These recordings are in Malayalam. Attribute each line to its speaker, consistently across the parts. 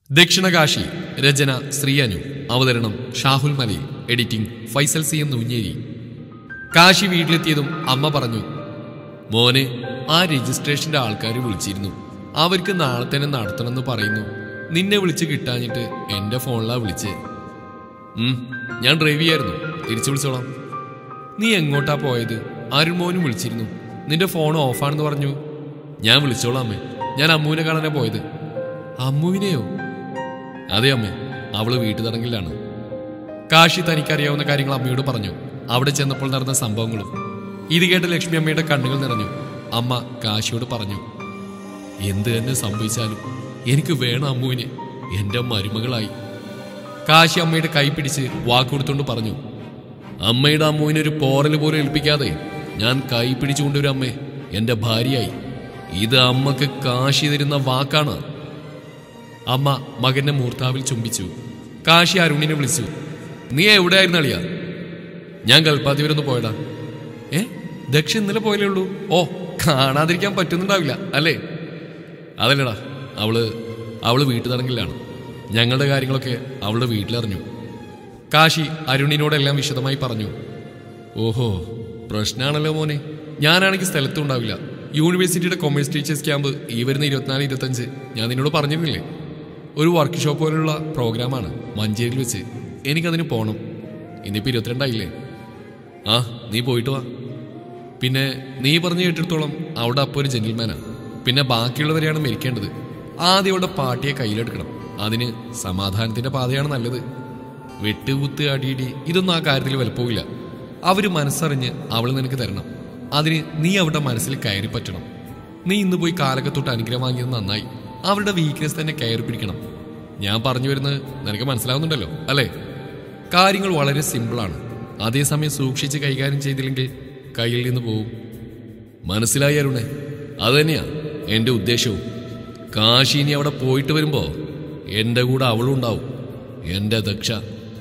Speaker 1: ദക്ഷിണകാശി രചന ശ്രീയനു അവതരണം Shahul Malayil editing Faisal C M Noonjeri Kashi വീട്ടിലെത്തിയതും അമ്മ പറഞ്ഞു മോനെ ആ രജിസ്ട്രേഷന്റെ ആൾക്കാർ വിളിച്ചിരുന്നു അവർക്ക് നാളെ തന്നെ നടത്തണമെന്ന് പറയുന്നു നിന്നെ വിളിച്ച് കിട്ടാഞ്ഞിട്ട് എന്റെ ഫോണിലാ വിളിച്ച് ഉം, ഞാൻ ഡ്രൈവ് ചെയ്യായിരുന്നു തിരിച്ചു വിളിച്ചോളാം നീ എങ്ങോട്ടാ പോയത് അരുൺമോനും വിളിച്ചിരുന്നു നിന്റെ ഫോൺ ഓഫാണെന്ന് പറഞ്ഞു ഞാൻ വിളിച്ചോളാം അമ്മേ ഞാൻ അമ്മുവിനെ കാണാനാ പോയത് അമ്മുവിനെയോ അതെ അമ്മേ അവള് വീട്ടുതടങ്കിലാണ് കാശി തനിക്കറിയാവുന്ന കാര്യങ്ങൾ അമ്മയോട് പറഞ്ഞു അവിടെ ചെന്നപ്പോൾ നടന്ന സംഭവങ്ങളും ഇത് കേട്ട ലക്ഷ്മി അമ്മയുടെ കണ്ണുകൾ നിറഞ്ഞു അമ്മ കാശിയോട് പറഞ്ഞു എന്ത് തന്നെ സംഭവിച്ചാലും എനിക്ക് വേണം അമ്മുവിനെ എന്റെ മരുമകളായി കാശി അമ്മയുടെ കൈ പിടിച്ച് വാക്കുകൊടുത്തോണ്ട് പറഞ്ഞു അമ്മയുടെ അമ്മുവിനെ ഒരു പോറൽ പോലും ഏൽപ്പിക്കാതെ ഞാൻ കൈ പിടിച്ചുകൊണ്ടൊരു അമ്മേ എന്റെ ഭാര്യയായി ഇത് അമ്മക്ക് കാശി തരുന്ന വാക്കാണ് അമ്മ മകന്റെ മൂർത്താവിൽ ചുംബിച്ചു കാശി അരുണിനെ വിളിച്ചു നീ എവിടെയായിരുന്നു അളിയ ഞാൻ കൽപ്പാത്തി വരെ ഒന്ന് പോയടാ ഏ ദക്ഷ ഇന്നലെ പോയല്ലേ ഉള്ളൂ ഓ കാണാതിരിക്കാൻ പറ്റുന്നുണ്ടാവില്ല അല്ലേ അതല്ലടാ അവള് അവള് വീട്ടുതടങ്കിലാണ് ഞങ്ങളുടെ കാര്യങ്ങളൊക്കെ അവളുടെ വീട്ടിലറിഞ്ഞു കാശി അരുണിനോടെല്ലാം വിശദമായി പറഞ്ഞു ഓഹോ പ്രശ്നമാണല്ലോ മോനെ ഞാനാണെങ്കിൽ സ്ഥലത്തും ഉണ്ടാവില്ല യൂണിവേഴ്സിറ്റിയുടെ കൊമേഴ്സ് ടീച്ചേഴ്സ് ക്യാമ്പ് ഈ വരുന്ന ഇരുപത്തിനാല് ഇരുപത്തഞ്ച് ഞാൻ നിന്നോട് പറഞ്ഞിരുന്നില്ലേ ഒരു വർക്ക് ഷോപ്പ് പോലുള്ള പ്രോഗ്രാമാണ് മഞ്ചേരിയിൽ വെച്ച് എനിക്കതിന് പോകണം ഇന്നിപ്പോൾ ഇരുപത്തിരണ്ടായില്ലേ ആ നീ പോയിട്ട് വാ പിന്നെ നീ പറഞ്ഞു കേട്ടിടത്തോളം അവിടെ അപ്പോൾ ഒരു ജെന്റിൽമാനാ പിന്നെ ബാക്കിയുള്ളവരെയാണ് മരിക്കേണ്ടത് ആദ്യം അവളുടെ പാർട്ടിയെ കയ്യിലെടുക്കണം അതിന് സമാധാനത്തിന്റെ പാതയാണ് നല്ലത് വെട്ടുകുത്ത് അടിയിടി ഇതൊന്നും ആ കാര്യത്തിൽ വലപ്പോവില്ല അവര് മനസ്സറിഞ്ഞ് അവൾ നിനക്ക് തരണം അതിന് നീ അവരുടെ മനസ്സിൽ കയറി പറ്റണം നീ ഇന്ന് പോയി കാലൊക്കെ തൊട്ട് അനുഗ്രഹം വാങ്ങിയത് നന്നായി അവരുടെ വീക്ക്നെസ് തന്നെ കയറി പിടിക്കണം ഞാൻ പറഞ്ഞു വരുന്നത് നിനക്ക് മനസ്സിലാവുന്നുണ്ടല്ലോ അല്ലേ കാര്യങ്ങൾ വളരെ സിമ്പിളാണ് അതേസമയം സൂക്ഷിച്ച് കൈകാര്യം ചെയ്തില്ലെങ്കിൽ കയ്യിൽ നിന്ന് പോവും മനസ്സിലായി അരുണെ അതുതന്നെയാ എന്റെ ഉദ്ദേശവും കാശി ഇനി അവിടെ പോയിട്ട് വരുമ്പോ എന്റെ കൂടെ അവളും ഉണ്ടാവും എന്റെ ദക്ഷ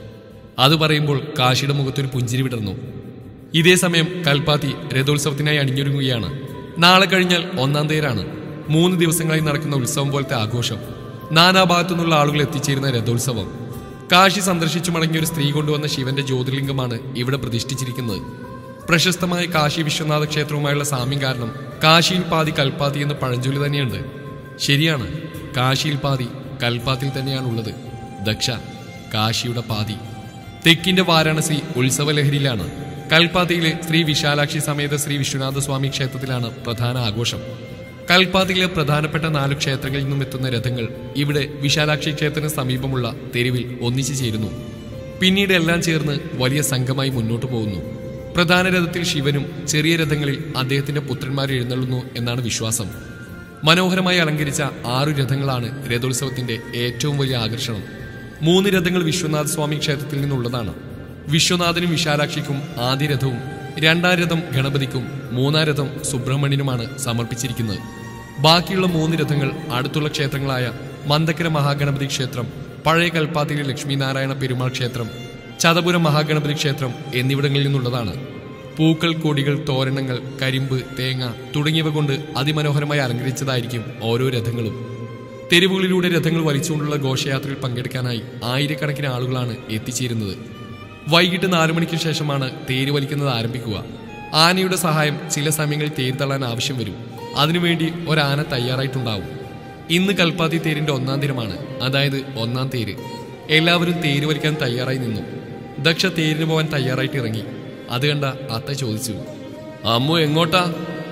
Speaker 1: അത് പറയുമ്പോൾ കാശിയുടെ മുഖത്തൊരു പുഞ്ചിരി വിടർന്നു ഇതേ സമയം കൽപ്പാത്തി രഥോത്സവത്തിനായി അണിഞ്ഞൊരുങ്ങുകയാണ് നാളെ കഴിഞ്ഞാൽ ഒന്നാം തേരാണ് മൂന്ന് ദിവസങ്ങളായി നടക്കുന്ന ഉത്സവം പോലത്തെ ആഘോഷം നാനാഭാഗത്തു നിന്നുള്ള ആളുകൾ എത്തിച്ചേരുന്ന രഥോത്സവം കാശി സന്ദർശിച്ചു മടങ്ങിയ ഒരു സ്ത്രീ കൊണ്ടുവന്ന ശിവന്റെ ജ്യോതിർലിംഗമാണ് ഇവിടെ പ്രതിഷ്ഠിച്ചിരിക്കുന്നത് പ്രശസ്തമായ കാശി വിശ്വനാഥ ക്ഷേത്രവുമായുള്ള സാമ്യം കാരണം കാശിയിൽ പാതി കൽപ്പാത്തി എന്ന പഴഞ്ചൊല്ലി തന്നെയുണ്ട് ശരിയാണ് കാശിയിൽ പാതി കൽപ്പാത്തിൽ തന്നെയാണുള്ളത് ദക്ഷ കാശിയുടെ പാതി തെക്കിന്റെ വാരാണസി ഉത്സവലഹരിയിലാണ് കൽപ്പാത്തിയിലെ ശ്രീ വിശാലാക്ഷി സമേത ശ്രീ വിശ്വനാഥ സ്വാമി ക്ഷേത്രത്തിലാണ് പ്രധാന ആഘോഷം കൽപ്പാത്തിയിലെ പ്രധാനപ്പെട്ട നാല് ക്ഷേത്രങ്ങളിൽ നിന്നും എത്തുന്ന രഥങ്ങൾ ഇവിടെ വിശാലാക്ഷി ക്ഷേത്രത്തിന് സമീപമുള്ള തെരുവിൽ ഒന്നിച്ചു ചേരുന്നു പിന്നീട് എല്ലാം ചേർന്ന് വലിയ സംഘമായി മുന്നോട്ടു പോകുന്നു പ്രധാന രഥത്തിൽ ശിവനും ചെറിയ രഥങ്ങളിൽ അദ്ദേഹത്തിന്റെ പുത്രന്മാർ എഴുന്നള്ളുന്നു എന്നാണ് വിശ്വാസം മനോഹരമായി അലങ്കരിച്ച ആറു രഥങ്ങളാണ് രഥോത്സവത്തിന്റെ ഏറ്റവും വലിയ ആകർഷണം മൂന്ന് രഥങ്ങൾ വിശ്വനാഥ സ്വാമി ക്ഷേത്രത്തിൽ നിന്നുള്ളതാണ് വിശ്വനാഥനും വിശാലാക്ഷിക്കും ആദ്യ രഥവും രണ്ടാം രഥം ഗണപതിക്കും മൂന്നാം രഥം സുബ്രഹ്മണ്യനുമാണ് സമർപ്പിച്ചിരിക്കുന്നത് ബാക്കിയുള്ള മൂന്ന് രഥങ്ങൾ അടുത്തുള്ള ക്ഷേത്രങ്ങളായ മന്ദക്കര മഹാഗണപതി ക്ഷേത്രം പഴയ കൽപ്പാത്തിയിലെ ലക്ഷ്മീനാരായണ പെരുമാൾ ക്ഷേത്രം ചതപുരം മഹാഗണപതി ക്ഷേത്രം എന്നിവിടങ്ങളിൽ നിന്നുള്ളതാണ് പൂക്കൾ കൊടികൾ തോരണങ്ങൾ കരിമ്പ് തേങ്ങ തുടങ്ങിയവ കൊണ്ട് അതിമനോഹരമായി അലങ്കരിച്ചതായിരിക്കും ഓരോ രഥങ്ങളും തെരുവുകളിലൂടെ രഥങ്ങൾ വലിച്ചുകൊണ്ടുള്ള ഘോഷയാത്രയിൽ പങ്കെടുക്കാനായി ആയിരക്കണക്കിന് ആളുകളാണ് എത്തിച്ചേരുന്നത് വൈകിട്ട് നാലു മണിക്ക് ശേഷമാണ് തേര് വലിക്കുന്നത് ആരംഭിക്കുക ആനയുടെ സഹായം ചില സമയങ്ങളിൽ തേര് തള്ളാൻ ആവശ്യം വരും അതിനുവേണ്ടി ഒരാന തയ്യാറായിട്ടുണ്ടാവും ഇന്ന് കൽപ്പാത്തി തേരിന്റെ ഒന്നാം ദിനമാണ് അതായത് ഒന്നാം തേര് എല്ലാവരും തേര് വലിക്കാൻ തയ്യാറായി നിന്നു ദക്ഷ തേരിന് പോകാൻ തയ്യാറായിട്ട് ഇറങ്ങി അത് കണ്ട അത്ത ചോദിച്ചു അമ്മു എങ്ങോട്ടാ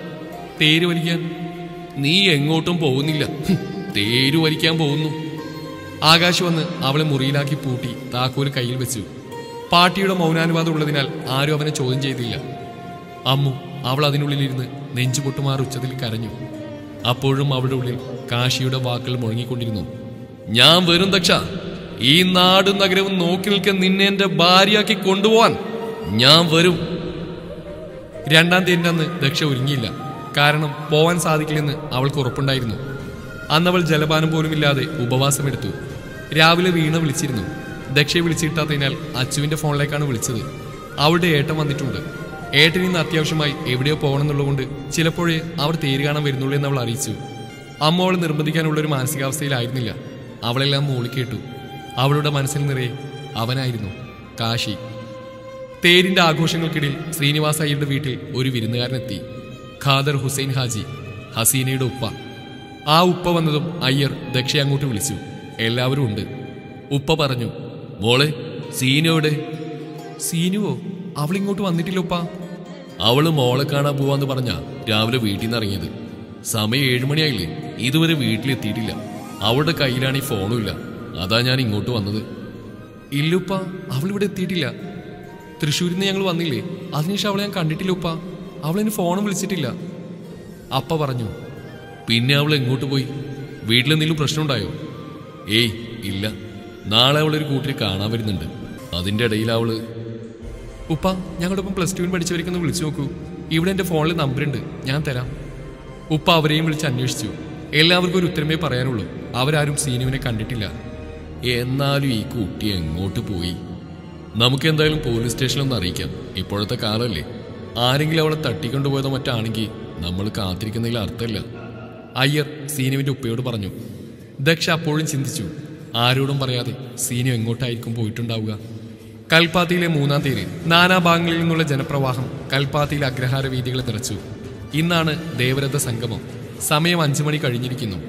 Speaker 1: തേര് വലിക്കാൻ നീ എങ്ങോട്ടും പോകുന്നില്ല ഹും, തേര് വലിക്കാൻ പോകുന്നു ആകാശ് വന്ന് അവളെ മുറിയിലാക്കി പൂട്ടി താക്കോല് കയ്യിൽ വെച്ചു പാട്ടിയുടെ മൗനാനുവാദം ഉള്ളതിനാൽ ആരും അവനെ ചോദ്യം ചെയ്തില്ല അമ്മു അവൾ അതിനുള്ളിലിരുന്ന് നെഞ്ചു പൊട്ടുമാറി ഉച്ചത്തിൽ കരഞ്ഞു അപ്പോഴും അവളുടെ ഉള്ളിൽ കാശിയുടെ വാക്കുകൾ മുഴങ്ങിക്കൊണ്ടിരുന്നു ഞാൻ വരും ദക്ഷ ഈ നാടും നഗരവും നോക്കി നിൽക്കാൻ നിന്നെ എന്റെ ഭാര്യയാക്കി കൊണ്ടുപോവാൻ ഞാൻ വരും രണ്ടാം തീയതി അന്ന് ദക്ഷ ഒരുങ്ങിയില്ല കാരണം പോവാൻ സാധിക്കില്ലെന്ന് അവൾക്ക് ഉറപ്പുണ്ടായിരുന്നു അന്നവൾ ജലപാനം പോലുമില്ലാതെ ഉപവാസമെടുത്തു രാവിലെ വീണ വിളിച്ചിരുന്നു ദക്ഷയെ വിളിച്ചിട്ടാത്തതിനാൽ അച്ചുവിന്റെ ഫോണിലേക്കാണ് വിളിച്ചത് അവളുടെ ഏട്ടൻ വന്നിട്ടുണ്ട് ഏട്ടൻ ഇന്ന് അത്യാവശ്യമായി എവിടെയോ പോകണമെന്നുള്ളതുകൊണ്ട് ചിലപ്പോഴേ അവർ തേര് കാണാൻ വരുന്നുള്ളൂ എന്ന് അവൾ അറിയിച്ചു അമ്മ അവളെ നിർബന്ധിക്കാനുള്ള ഒരു മാനസികാവസ്ഥയിലായിരുന്നില്ല അവളെല്ലാം മൂളി കേട്ടു അവളുടെ മനസ്സിൽ നിറയെ അവനായിരുന്നു കാശി തേരിന്റെ ആഘോഷങ്ങൾക്കിടയിൽ ശ്രീനിവാസ അയ്യരുടെ വീട്ടിൽ ഒരു വിരുന്നുകാരനെത്തി ഖാദർ ഹുസൈൻ ഹാജി ഹസീനയുടെ ഉപ്പ ആ ഉപ്പ വന്നതും അയ്യർ ദക്ഷയെ അങ്ങോട്ട് വിളിച്ചു എല്ലാവരും ഉണ്ട് ഉപ്പ പറഞ്ഞു മോളെ സീനുവിടെ സീനുവോ അവളിങ്ങോട്ട് വന്നിട്ടില്ല ഉപ്പ അവള് മോളെ കാണാൻ പോവാന്ന് പറഞ്ഞ രാവിലെ വീട്ടിൽ നിന്ന് ഇറങ്ങിയത് സമയം ഏഴുമണിയായില്ലേ ഇതുവരെ വീട്ടിലെത്തിയിട്ടില്ല അവളുടെ കയ്യിലാണ് ഈ ഫോണും ഇല്ല അതാ ഞാൻ ഇങ്ങോട്ട് വന്നത് ഇല്ലുപ്പ അവളിവിടെ എത്തിയിട്ടില്ല തൃശ്ശൂരിൽ നിന്ന് ഞങ്ങൾ വന്നില്ലേ അതിനുശേഷം അവളെ ഞാൻ കണ്ടിട്ടില്ല ഉപ്പ അവളെന്നെ ഫോണും വിളിച്ചിട്ടില്ല അപ്പ പറഞ്ഞു പിന്നെ അവൾ എങ്ങോട്ട് പോയി വീട്ടിലെന്തെങ്കിലും പ്രശ്നമുണ്ടായോ ഏയ് ഇല്ല നാളെ അവളൊരു കൂട്ടിനെ കാണാൻ വരുന്നുണ്ട് അതിൻ്റെ ഇടയിൽ അവള് ഉപ്പ ഞങ്ങളുടെ ഒപ്പം പ്ലസ് ടുവിന് പഠിച്ചവർക്കൊന്ന് വിളിച്ചു നോക്കൂ ഇവിടെ എൻ്റെ ഫോണിൽ നമ്പറുണ്ട് ഞാൻ തരാം ഉപ്പ അവരെയും വിളിച്ച് അന്വേഷിച്ചു എല്ലാവർക്കും ഒരു ഉത്തരമേ പറയാനുള്ളൂ അവരാരും സീനുവിനെ കണ്ടിട്ടില്ല എന്നാലും ഈ കുട്ടി എങ്ങോട്ട് പോയി നമുക്ക് എന്തായാലും പോലീസ് സ്റ്റേഷനിലൊന്ന് അറിയിക്കാം ഇപ്പോഴത്തെ കാലമല്ലേ ആരെങ്കിലും അവളെ തട്ടിക്കൊണ്ടുപോയതോ മറ്റാണെങ്കിൽ നമ്മൾ കാത്തിരിക്കുന്നതിൽ അർത്ഥമില്ല അയ്യർ സീനുവിന്റെ ഉപ്പയോട് പറഞ്ഞു ദക്ഷ അപ്പോഴും ചിന്തിച്ചു ആരോടും പറയാതെ സീനു എങ്ങോട്ടായിരിക്കും പോയിട്ടുണ്ടാവുക കൽപ്പാത്തിയിലെ മൂന്നാം തേര് നാനാഭാഗങ്ങളിൽ നിന്നുള്ള ജനപ്രവാഹം കൽപ്പാത്തിയിലെ അഗ്രഹാര വീതികളെ നിറച്ചു ഇന്നാണ് ദേവരഥ സംഗമം സമയം അഞ്ചു മണി കഴിഞ്ഞിരിക്കുന്നു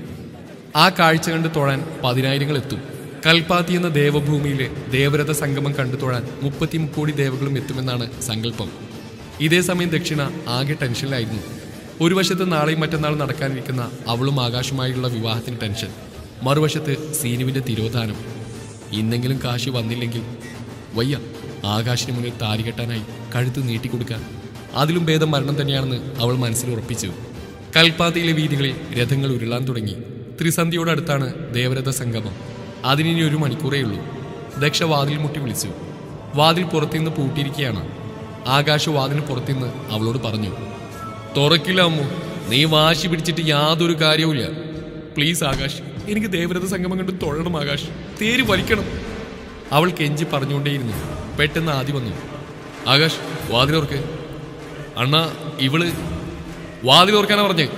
Speaker 1: ആ കാഴ്ച കണ്ട് തൊഴാൻ പതിനായിരങ്ങൾ എത്തും കൽപ്പാത്തി എന്ന ദേവഭൂമിയിലെ ദേവരഥ സംഗമം കണ്ടു തൊഴാൻ മുപ്പത്തി മുക്കോടി ദേവകളും എത്തുമെന്നാണ് സങ്കല്പം ഇതേ സമയം ദക്ഷിണ ആകെ ടെൻഷനിലായിരുന്നു ഒരു വശത്ത് നാളെയും മറ്റന്നാൾ നടക്കാനിരിക്കുന്ന അവളും ആകാശുമായുള്ള വിവാഹത്തിന് ടെൻഷൻ മറുവശത്ത് സീനുവിന്റെ തിരോധാനം ഇന്നെങ്കിലും കാശി വന്നില്ലെങ്കിൽ വയ്യ ആകാശിന് മുന്നിൽ താരി കെട്ടാനായി കഴുത്ത് നീട്ടിക്കൊടുക്കാൻ അതിലും ഭേദം മരണം തന്നെയാണെന്ന് അവൾ മനസ്സിൽ ഉറപ്പിച്ചു കൽപ്പാത്തിയിലെ വീതികളിൽ രഥങ്ങൾ ഉരുളാൻ തുടങ്ങി ത്രിസന്ധിയോടടുത്താണ് ദേവരഥ സംഗമം അതിനി ഒരു മണിക്കൂറേ ഉള്ളൂ ദക്ഷ വാതിൽ മുട്ടി വിളിച്ചു വാതിൽ പുറത്തുനിന്ന് പൂട്ടിയിരിക്കുകയാണ് ആകാശ് വാതിന് പുറത്തുനിന്ന് അവളോട് പറഞ്ഞു തുറക്കില്ല അമ്മു നീ വാശി പിടിച്ചിട്ട് യാതൊരു കാര്യവുമില്ല പ്ലീസ് ആകാശ് എനിക്ക് ദേവരഥ സംഗമം കണ്ട് തൊഴണം ആകാശ് തേര് വലിക്കണം അവൾ കെഞ്ചി പറഞ്ഞുകൊണ്ടേയിരുന്നു പെട്ടെന്ന് ആദ്യം വന്നു ആകാശ് വാതിലോർക്ക് അണ്ണാ ഇവള് വാതിലോർക്കാനാ പറഞ്ഞേ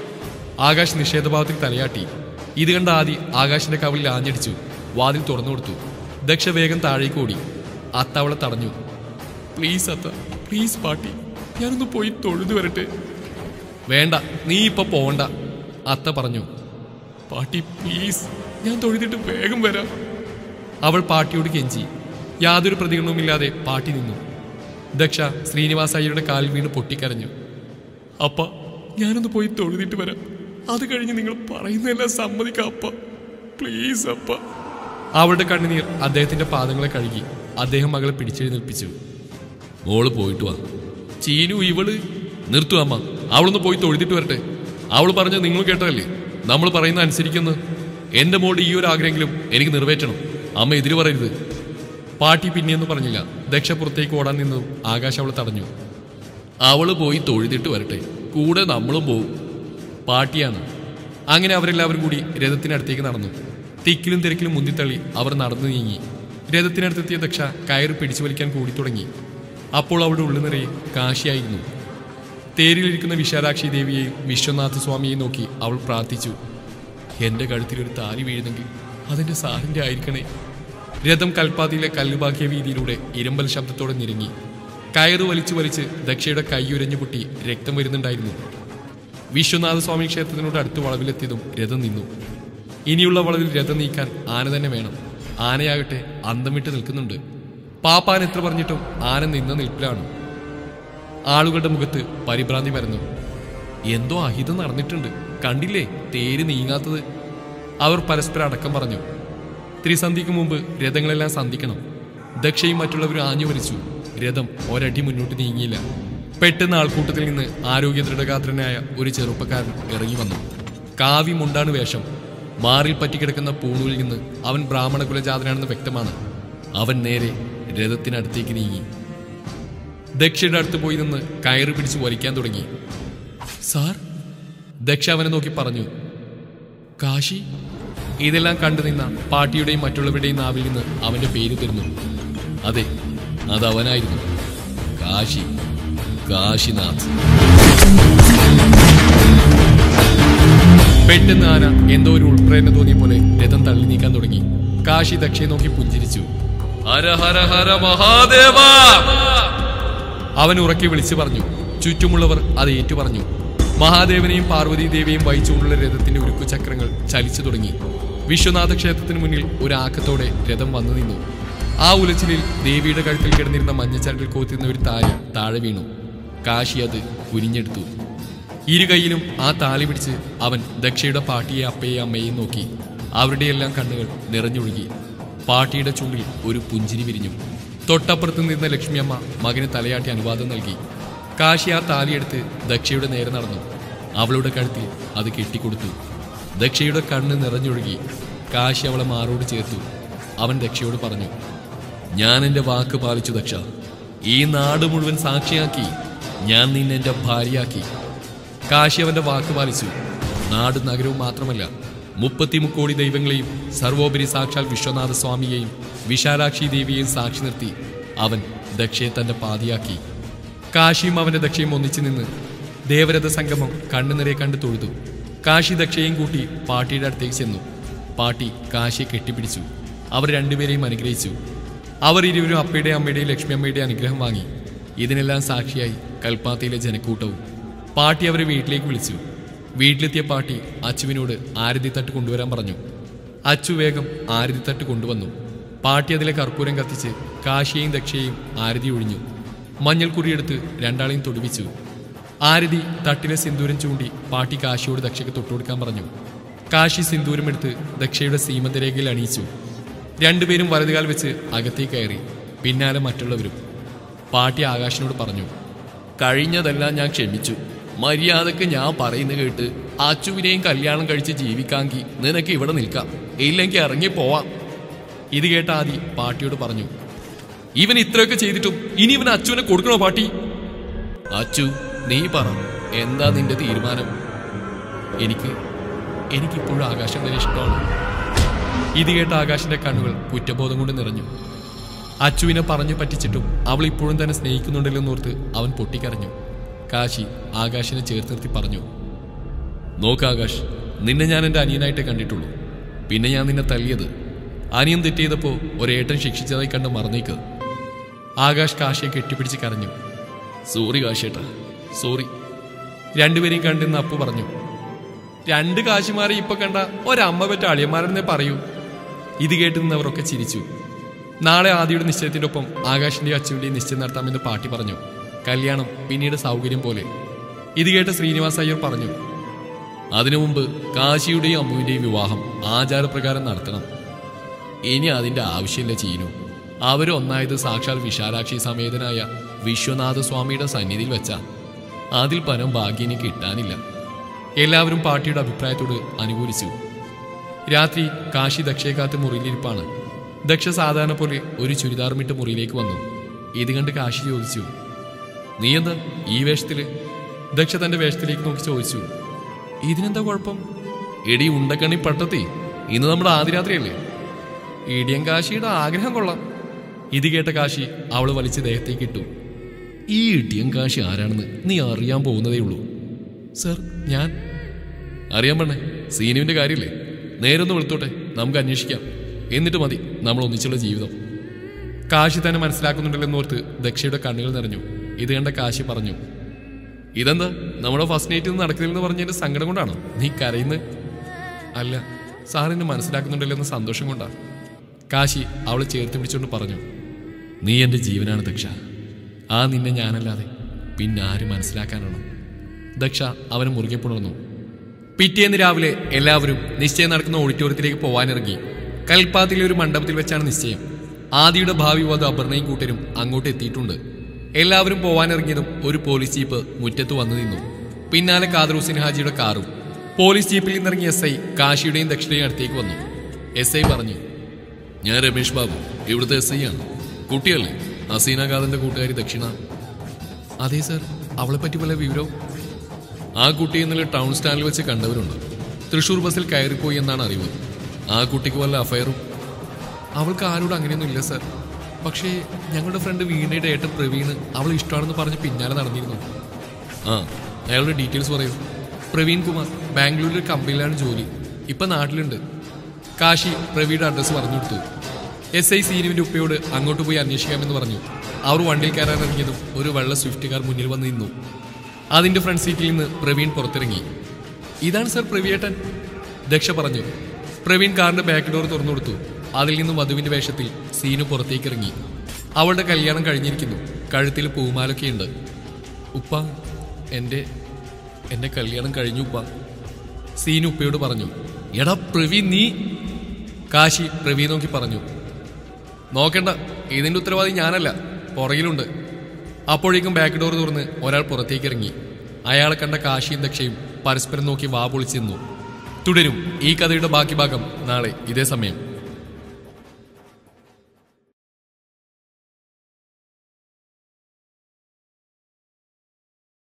Speaker 1: ആകാശ് നിഷേധഭാവത്തിൽ തലയാട്ടി ഇത് കണ്ട ആദി ആകാശിന്റെ കവിളിൽ ആഞ്ഞടിച്ചു വാതിൽ തുറന്നു കൊടുത്തു ദക്ഷ വേഗം താഴേക്ക് ഓടി അത്ത അവളെ തടഞ്ഞു പ്ലീസ് അത്ത പ്ലീസ് പാട്ടി ഞാനൊന്ന് പോയി തൊഴുതു വരട്ടെ വേണ്ട നീ ഇപ്പൊ പോണ്ട അത്ത പറഞ്ഞു പാട്ടി പ്ലീസ് ഞാൻ തൊഴുതിട്ട് വേഗം വരാം അവൾ പാട്ടിയോട് കെഞ്ചി യാതൊരു പ്രതികരണവുമില്ലാതെ പാട്ടി നിന്നു ദക്ഷ ശ്രീനിവാസ അയ്യരുടെ കാലിൽ വീണ് പൊട്ടിക്കരഞ്ഞു അപ്പ ഞാനൊന്ന് പോയി തൊഴുതിട്ട് വരാം അത് കഴിഞ്ഞ് നിങ്ങൾ പറയുന്നതെല്ലാം സമ്മതിക്കാം അപ്പ പ്ലീസ് അപ്പ അവളുടെ കണ്ണുനീർ അദ്ദേഹത്തിന്റെ പാദങ്ങളെ കഴുകി അദ്ദേഹം മകളെ പിടിച്ചെഴുന്നേൽപ്പിച്ചു മോള് പോയിട്ട് വാ ചീനു ഇവള് നിർത്തു അമ്മ അവളൊന്ന് പോയി തൊഴുതിട്ട് വരട്ടെ അവൾ പറഞ്ഞത് നിങ്ങൾ കേട്ടതല്ലേ നമ്മൾ പറയുന്ന അനുസരിക്കുന്നു എന്റെ മോളുടെ ഈ ഒരു ആഗ്രഹമെങ്കിലും എനിക്ക് നിറവേറ്റണം അമ്മ എതിര് പറയരുത് പാട്ടി പിന്നെയൊന്നും പറഞ്ഞില്ല ദക്ഷ പുറത്തേക്ക് ഓടാൻ നിന്നതും ആകാശ് അവളെ തടഞ്ഞു അവള് പോയി തൊഴുതിട്ട് വരട്ടെ കൂടെ നമ്മളും പോവും പാട്ടിയാണ് അങ്ങനെ അവരെല്ലാവരും കൂടി രഥത്തിനടുത്തേക്ക് നടന്നു തിക്കിലും തിരക്കിലും മുന്തിത്തള്ളി അവർ നടന്നു നീങ്ങി രഥത്തിനടുത്തെത്തിയ ദക്ഷ കയറ് പിടിച്ചു വലിക്കാൻ കൂടി തുടങ്ങി അപ്പോൾ അവളുടെ ഉള്ളു നിറയെ കാശിയായിരുന്നു തേരിലിരിക്കുന്ന വിശാലാക്ഷി ദേവിയെയും വിശ്വനാഥ സ്വാമിയെയും നോക്കി അവൾ പ്രാർത്ഥിച്ചു എന്റെ കഴുത്തിൽ ഒരു താലി വീഴുന്നെങ്കിൽ അതിന്റെ സാറിന്റെ ആയിരിക്കണേ രഥം കൽപ്പാത്തിയിലെ കല്ലുബാക്കിയ വീതിയിലൂടെ ഇരമ്പൽ ശബ്ദത്തോടെ നിരങ്ങി കയറ് വലിച്ചു വലിച്ച് ദക്ഷയുടെ കൈയുരഞ്ഞു പൊട്ടി രക്തം വരുന്നുണ്ടായിരുന്നു വിശ്വനാഥ സ്വാമി ക്ഷേത്രത്തിനോട് അടുത്ത് വളവിലെത്തിയതും രഥം നിന്നു ഇനിയുള്ള വളവിൽ രഥം നീക്കാൻ ആന തന്നെ വേണം ആനയാകട്ടെ അന്തം വിട്ട് നിൽക്കുന്നുണ്ട് പാപ്പാൻ എത്ര പറഞ്ഞിട്ടും ആന നിന്ന നിൽപ്പിലാണ് ആളുകളുടെ മുഖത്ത് പരിഭ്രാന്തി പരന്നു എന്തോ അഹിതം നടന്നിട്ടുണ്ട് കണ്ടില്ലേ തേര് നീങ്ങാത്തത് അവർ പരസ്പരം അടക്കം പറഞ്ഞു ത്രിസന്ധിക്ക് മുമ്പ് രഥങ്ങളെല്ലാം സന്ധിക്കണം ദക്ഷയും മറ്റുള്ളവരും ആഞ്ഞു വലിച്ചു രഥം ഒരടി മുന്നോട്ട് നീങ്ങിയില്ല പെട്ടെന്ന് ആൾക്കൂട്ടത്തിൽ നിന്ന് ആരോഗ്യ ദൃഢഗാത്രനായ ഒരു ചെറുപ്പക്കാരൻ ഇറങ്ങി വന്നു കാവി മുണ്ടാണ് വേഷം മാറിൽ പറ്റിക്കിടക്കുന്ന പൂണൂലിൽ നിന്ന് അവൻ ബ്രാഹ്മണ കുലജാതനാണെന്ന് വ്യക്തമാണ് അവൻ നേരെ രഥത്തിനടുത്തേക്ക് നീങ്ങി ദക്ഷയുടെ അടുത്ത് പോയി നിന്ന് കയറ് പിടിച്ച് വലിക്കാൻ തുടങ്ങി സാർ ദക്ഷ അവനെ നോക്കി പറഞ്ഞു കാശി ഇതെല്ലാം കണ്ടു നിന്ന പാട്ടിയുടെയും മറ്റുള്ളവരുടെയും നാവിൽ നിന്ന് അവന്റെ പേര് തരുന്നു അതെ അത് അവനായിരുന്നു കാശി കാശിനാഥ് പെട്ടെന്ന് ആന എന്തോ ഒരു ഉൾപ്രേരണ തോന്നിയ പോലെ രഥം തള്ളി നീക്കാൻ തുടങ്ങി കാശി ദക്ഷയെ നോക്കി പുഞ്ചിരിച്ചു ഹര ഹര ഹര മഹാദേവ അവൻ ഉറക്കി വിളിച്ചു പറഞ്ഞു ചുറ്റുമുള്ളവർ അത് ഏറ്റു പറഞ്ഞു മഹാദേവനെയും പാർവതി ദേവിയെയും വഹിച്ചുകൊണ്ടുള്ള രഥത്തിന്റെ ഉരുക്കു ചക്രങ്ങൾ ചലിച്ചു തുടങ്ങി വിശ്വനാഥ ക്ഷേത്രത്തിന് മുന്നിൽ ഒരു ആക്കത്തോടെ രഥം വന്നു നിന്നു ആ ഉലച്ചിലിൽ ദേവിയുടെ കഴുത്തിൽ കിടന്നിരുന്ന മഞ്ഞച്ചരടിൽ കോത്തിരുന്ന ഒരു താലി താഴെ വീണു കാശി അത് കുനിഞ്ഞെടുത്തു ഇരു കൈയിലും ആ താലി പിടിച്ച് അവൻ ദക്ഷയുടെ പാട്ടിയെ അപ്പയെ അമ്മയെയും നോക്കി അവരുടെയെല്ലാം കണ്ണുകൾ നിറഞ്ഞൊഴുകി പാട്ടിയുടെ ചുണ്ടിൽ ഒരു പുഞ്ചിരി വിരിഞ്ഞു തൊട്ടപ്പുറത്ത് നിന്ന ലക്ഷ്മിയമ്മ മകന് തലയാട്ടി അനുവാദം നൽകി കാശി ആ താലിയെടുത്ത് ദക്ഷയുടെ നേരെ നടന്നു അവളുടെ കഴുത്തിൽ അത് കെട്ടിക്കൊടുത്തു ദക്ഷയുടെ കണ്ണ് നിറഞ്ഞൊഴുകി കാശി അവളെ മാറോട് ചേർത്തു അവൻ ദക്ഷയോട് പറഞ്ഞു ഞാൻ എൻ്റെ വാക്ക് പാലിച്ചു ദക്ഷ ഈ നാട് മുഴുവൻ സാക്ഷിയാക്കി ഞാൻ നിന്നെ എൻ്റെ ഭാര്യയാക്കി കാശി അവന്റെ വാക്ക് പാലിച്ചു നാട് നഗരവും മാത്രമല്ല മുപ്പത്തിമുക്കോടി ദൈവങ്ങളെയും സർവോപരി സാക്ഷാൽ വിശ്വനാഥ സ്വാമിയെയും വിശാലാക്ഷി ദേവിയെയും സാക്ഷി നിർത്തി അവൻ ദക്ഷയെ തന്റെ പാതിയാക്കി കാശിയും അവന്റെ ദക്ഷയും ഒന്നിച്ചു നിന്ന് ദേവരഥ സംഗമം കണ്ണുനിറെ കണ്ട് തൊഴുതു കാശി ദക്ഷയും കൂട്ടി പാട്ടിയുടെ അടുത്തേക്ക് ചെന്നു പാട്ടി കാശിയെ കെട്ടിപ്പിടിച്ചു അവർ രണ്ടുപേരെയും അനുഗ്രഹിച്ചു അവർ ഇരുവരും അപ്പയുടെയും അമ്മയുടെയും ലക്ഷ്മി അമ്മയുടെയും അനുഗ്രഹം വാങ്ങി ഇതിനെല്ലാം സാക്ഷിയായി കൽപ്പാത്തിയിലെ ജനക്കൂട്ടവും പാട്ടി അവരെ വീട്ടിലേക്ക് വിളിച്ചു വീട്ടിലെത്തിയ പാട്ടി അച്ചുവിനോട് ആരതിത്തട്ട് കൊണ്ടുവരാൻ പറഞ്ഞു അച്ചു വേഗം ആരതിത്തട്ട് കൊണ്ടുവന്നു പാട്ടി അതിലെ കർപ്പൂരം കത്തിച്ച് കാശിയെയും ദക്ഷയെയും ആരതി ഒഴിഞ്ഞു മഞ്ഞൾക്കുറിയെടുത്ത് രണ്ടാളെയും തൊടുവിച്ചു ആരതി തട്ടിലെ സിന്ദൂരം ചൂണ്ടി പാട്ടി കാശിയോട് ദക്ഷയ്ക്ക് തൊട്ടുകൊടുക്കാൻ പറഞ്ഞു കാശി സിന്ദൂരം എടുത്ത് ദക്ഷയുടെ സീമന്തരേഖയിൽ അണിയിച്ചു രണ്ടുപേരും വലതുകാൽ വെച്ച് അകത്തേക്ക് കയറി പിന്നാലെ മറ്റുള്ളവരും പാട്ടി ആകാശിനോട് പറഞ്ഞു കഴിഞ്ഞതെല്ലാം ഞാൻ ക്ഷമിച്ചു മര്യാദക്ക് ഞാൻ പറയുന്ന കേട്ട് അച്ചുവിനെയും കല്യാണം കഴിച്ച് ജീവിക്കാമെങ്കിൽ നിനക്ക് ഇവിടെ നിൽക്കാം ഇല്ലെങ്കിൽ ഇറങ്ങി പോവാം ഇത് കേട്ട ആദി പാട്ടിയോട് പറഞ്ഞു ഇവൻ ഇത്രയൊക്കെ ചെയ്തിട്ടും ഇനി ഇവൻ അച്ചുവിനെ കൊടുക്കണോ പാട്ടി അച്ചു നീ പറ എന്താ നിന്റെ തീരുമാനം എനിക്ക് എനിക്കിപ്പോഴും ആകാശം തന്നെ ഇഷ്ടമാണ് ഇത് കേട്ട ആകാശിന്റെ കണ്ണുകൾ കുറ്റബോധം കൊണ്ട് നിറഞ്ഞു അച്ചുവിനെ പറഞ്ഞു പറ്റിച്ചിട്ടും അവൾ ഇപ്പോഴും തന്നെ സ്നേഹിക്കുന്നുണ്ടല്ലെന്നോർത്ത് അവൻ പൊട്ടിക്കരഞ്ഞു കാശി ആകാശിനെ ചേർത്ത് നിർത്തി പറഞ്ഞു നോക്ക് ആകാശ് നിന്നെ ഞാൻ എൻ്റെ അനിയനായിട്ടേ കണ്ടിട്ടുള്ളൂ പിന്നെ ഞാൻ നിന്നെ തല്ലിയത് അനിയൻ തെറ്റിയതപ്പോൾ ഒരേട്ടൻ ശിക്ഷിച്ചതായി കണ്ട് മറന്നേക്ക് ആകാശ് കാശിയെ കെട്ടിപ്പിടിച്ച് കരഞ്ഞു സോറി കാശേട്ടാ സോറി രണ്ടുപേരെയും കണ്ടെന്ന് അപ്പു പറഞ്ഞു രണ്ട് കാശിമാരെ ഇപ്പൊ കണ്ട ഒരമ്മ പറ്റ അളിയന്മാരെന്നേ പറയൂ ഇത് കേട്ട് നിന്നവരൊക്കെ ചിരിച്ചു നാളെ ആദിയുടെ നിശ്ചയത്തിന്റെ ഒപ്പം ആകാശിന്റെ അച്ചുവിന്റെയും നിശ്ചയം നടത്താമെന്ന് പാട്ടി പറഞ്ഞു കല്യാണം പിന്നീട് സൗകര്യം പോലെ ഇത് കേട്ട് ശ്രീനിവാസ് അയ്യർ പറഞ്ഞു അതിനു മുമ്പ് കാശിയുടെയും അമ്മുവിന്റെയും വിവാഹം ആചാരപ്രകാരം നടത്തണം ഇനി അതിന്റെ ആവശ്യമില്ല ചീനു അവരൊന്നായത് സാക്ഷാൽ വിശാലാക്ഷി സമേതനായ വിശ്വനാഥ സ്വാമിയുടെ സന്നിധിയിൽ വെച്ച അതിൽ പരം ഭാഗ്യനി കിട്ടാനില്ല എല്ലാവരും പാർട്ടിയുടെ അഭിപ്രായത്തോട് അനുകൂലിച്ചു രാത്രി കാശി ദക്ഷയെക്കാത്ത് മുറിയിലിരിപ്പാണ് ദക്ഷ സാധാരണ പോലെ ഒരു ചുരിദാറുമിട്ട് മുറിയിലേക്ക് വന്നു ഇത് കണ്ട് കാശി ചോദിച്ചു നീ എന്താ ഈ വേഷത്തില് ദക്ഷ തന്റെ വേഷത്തിലേക്ക് നോക്കി ചോദിച്ചു ഇതിനെന്താ കുഴപ്പം എടി ഉണ്ടക്കണ്ണി പട്ടത്തി ഇന്ന് നമ്മുടെ ആദിരാത്രിയല്ലേ ഇടിയൻ കാശിയുടെ ആഗ്രഹം കൊള്ളാം ഇത് കേട്ട കാശി അവള് വലിച്ച് ദേഹത്തേക്ക് ഇട്ടു ഈ ഇടിയൻ കാശി ആരാണെന്ന് നീ അറിയാൻ പോകുന്നതേ ഉള്ളൂ സർ ഞാൻ അറിയാൻ പെണ്ണേ സീനുവിന്റെ കാര്യമില്ലേ നേരൊന്ന് വെളുത്തോട്ടെ നമുക്ക് അന്വേഷിക്കാം എന്നിട്ട് മതി നമ്മൾ ഒന്നിച്ചുള്ള ജീവിതം കാശി തന്നെ മനസ്സിലാക്കുന്നുണ്ടല്ലെന്നോർത്ത് ദക്ഷയുടെ കണ്ണുകൾ നിറഞ്ഞു ഇത് കണ്ട കാശി പറഞ്ഞു ഇതെന്താ നമ്മുടെ ഫസ്റ്റ് നൈറ്റ് ഒന്നും നടക്കുന്നില്ലെന്ന് പറഞ്ഞതിന്റെ സങ്കടം കൊണ്ടാണോ നീ കരയുന്നത് അല്ല സാറിനെ മനസ്സിലാക്കുന്നുണ്ടല്ലെന്ന് സന്തോഷം കൊണ്ടാ കാശി അവളെ ചേർത്ത് പിടിച്ചുകൊണ്ട് പറഞ്ഞു നീ എൻ്റെ ജീവനാണ് ദക്ഷ ആ നിന്നെ ഞാനല്ലാതെ പിന്നെ ആര് മനസ്സിലാക്കാനാണ് ദക്ഷ അവനെ മുറുകെ പുണർന്നു പിറ്റേന്ന് രാവിലെ എല്ലാവരും നിശ്ചയം നടക്കുന്ന ഓഡിറ്റോറിയത്തിലേക്ക് പോവാനിറങ്ങി കൽപ്പാത്തിലെ ഒരു മണ്ഡപത്തിൽ വെച്ചാണ് നിശ്ചയം ആദിയുടെ ഭാവി വധു അപർണയും കൂട്ടരും അങ്ങോട്ട് എത്തിയിട്ടുണ്ട് എല്ലാവരും പോവാനിറങ്ങിയതും ഒരു പോലീസ് ജീപ്പ് മുറ്റത്ത് വന്നു നിന്നു പിന്നാലെ കാദർ ഹുസൈൻ ഹാജിയുടെ കാറും പോലീസ് ജീപ്പിൽ നിന്നിറങ്ങിയ എസ് ഐ കാശിയുടെയും ദക്ഷിണയും അടുത്തേക്ക് വന്നു എസ് ഐ പറഞ്ഞു ഞാൻ രമേഷ് ബാബു ഇവിടുത്തെ എസ് ഐ ആണ് കുട്ടിയല്ലേ ഹസീന ഖാദന്റെ കൂട്ടുകാരി ദക്ഷിണ അതെ സർ അവളെ പറ്റി വല്ല വിവരവും ആ കുട്ടി ഇന്നലെ ടൗൺ സ്റ്റാൻഡിൽ വെച്ച് കണ്ടവരുണ്ട് തൃശൂർ ബസ്സിൽ കയറിപ്പോയി എന്നാണ് അറിവ് ആ കുട്ടിക്ക് വല്ല അഫയറും അവൾക്ക് ആരോട് അങ്ങനെയൊന്നും ഇല്ല സർ പക്ഷേ ഞങ്ങളുടെ ഫ്രണ്ട് വീണയുടെ ഏട്ടൻ പ്രവീണ് അവൾ ഇഷ്ടമാണെന്ന് പറഞ്ഞ് പിന്നാലെ നടന്നിരുന്നു ആ അയാളുടെ ഡീറ്റെയിൽസ് പറയൂ പ്രവീൺ കുമാർ ബാംഗ്ലൂരിൽ കമ്പനിയിലാണ് ജോലി ഇപ്പൊ നാട്ടിലുണ്ട് കാശി പ്രവീയുടെ അഡ്രസ്സ് പറഞ്ഞു കൊടുത്തു എസ് ഐ സീനുവിന്റെ ഉപ്പയോട് അങ്ങോട്ട് പോയി അന്വേഷിക്കാമെന്ന് പറഞ്ഞു അവർ വണ്ടിയിൽ കയറാൻ ഇറങ്ങിയതും ഒരു വെള്ള സ്വിഫ്റ്റ് കാർ മുന്നിൽ വന്ന് നിന്നു അതിന്റെ ഫ്രണ്ട് സീറ്റിൽ നിന്ന് പ്രവീൺ പുറത്തിറങ്ങി ഇതാണ് സർ പ്രവിയേട്ടൻ ദക്ഷ പറഞ്ഞു പ്രവീൺ കാറിന്റെ ബാക്ക് ഡോർ തുറന്നു കൊടുത്തു അതിൽ നിന്നും വധുവിന്റെ വേഷത്തിൽ സീനു പുറത്തേക്ക് ഇറങ്ങി അവളുടെ കല്യാണം കഴിഞ്ഞിരിക്കുന്നു കഴുത്തിൽ പൂമാലൊക്കെയുണ്ട് ഉപ്പ എൻ്റെ എൻ്റെ കല്യാണം കഴിഞ്ഞു ഉപ്പ സീനു ഉപ്പയോട് പറഞ്ഞു എടാ പ്രവീൺ നീ കാശി പ്രവീൺ നോക്കി പറഞ്ഞു നോക്കണ്ട ഇതിന്റെ ഉത്തരവാദി ഞാനല്ല പുറകിലുണ്ട് അപ്പോഴേക്കും ബാക്ക് ഡോർ തുറന്ന് ഒരാൾ പുറത്തേക്ക് ഇറങ്ങി അയാളെ കണ്ട കാശിയും ദക്ഷയും പരസ്പരം നോക്കി വാ പൊളിച്ചു നിന്നു തുടരും ഈ കഥയുടെ ബാക്കി ഭാഗം നാളെ ഇതേ സമയം